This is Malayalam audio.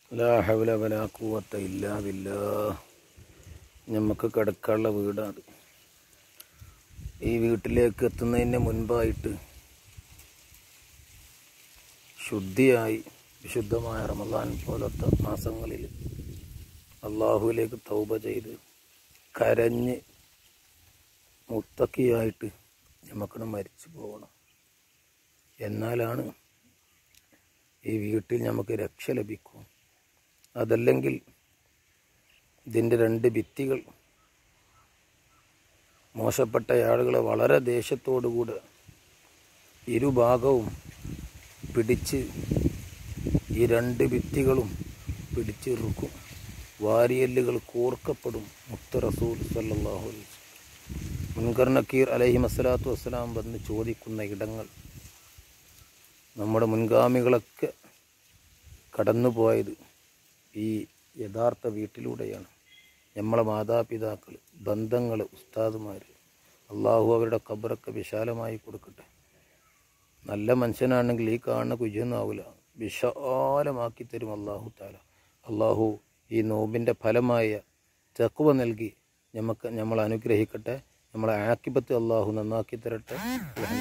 ലാ ഹൗല വലാ ഖുവത്ത ഇല്ലാ ബില്ലാ നമുക്ക് കിടക്കാനുള്ള വീടാണ് ഈ വീട്ടിലേക്ക് എത്തുന്നതിന് മുൻപായിട്ട് ശുദ്ധിയായി വിശുദ്ധമായ റമദാൻ പോലത്തെ മാസങ്ങളിൽ അള്ളാഹുവിലേക്ക് തൗബ ചെയ്ത് കരഞ്ഞ് മുത്തക്കിയായിട്ട് നമുക്കിന് മരിച്ചു പോകണം എന്നാലാണ് ഈ വീട്ടിൽ നമുക്ക് രക്ഷ ലഭിക്കും അതല്ലെങ്കിൽ ഇതിൻ്റെ രണ്ട് ഭിത്തികൾ മോശപ്പെട്ട ആളുകളെ വളരെ ദേഷ്യത്തോടുകൂടെ ഇരുഭാഗവും പിടിച്ച് ഈ രണ്ട് ഭിത്തികളും പിടിച്ചിറുക്കും വാരിയല്ലുകൾ കോർക്കപ്പെടും മുത്ത റസൂൽ സല്ലല്ലാഹു അലൈഹി വസല്ലം. മുൻകർ നക്കീർ അലൈഹി വസ്സലാത്തു വസ്സലാം വന്ന് ചോദിക്കുന്ന ഇടങ്ങൾ നമ്മുടെ മുൻഗാമികളൊക്കെ കടന്നുപോയത് ഈ യഥാർത്ഥ വീട്ടിലൂടെയാണ് നമ്മളെ മാതാപിതാക്കൾ ബന്ധങ്ങൾ ഉസ്താദുമാർ അള്ളാഹു അവരുടെ ഖബറൊക്കെ വിശാലമായി കൊടുക്കട്ടെ നല്ല മനുഷ്യനാണെങ്കിൽ ഈ കാണുന്ന കുയ്യൊന്നും ആവില്ല വിശാലമാക്കി തരും അള്ളാഹു താല അള്ളാഹു ഈ നോമ്പിൻ്റെ ഫലമായ തെക്കുവ നൽകി നമുക്ക് നമ്മൾ അനുഗ്രഹിക്കട്ടെ നമ്മളെ ആക്കിപ്പത്ത് അള്ളാഹു നന്നാക്കി തരട്ടെ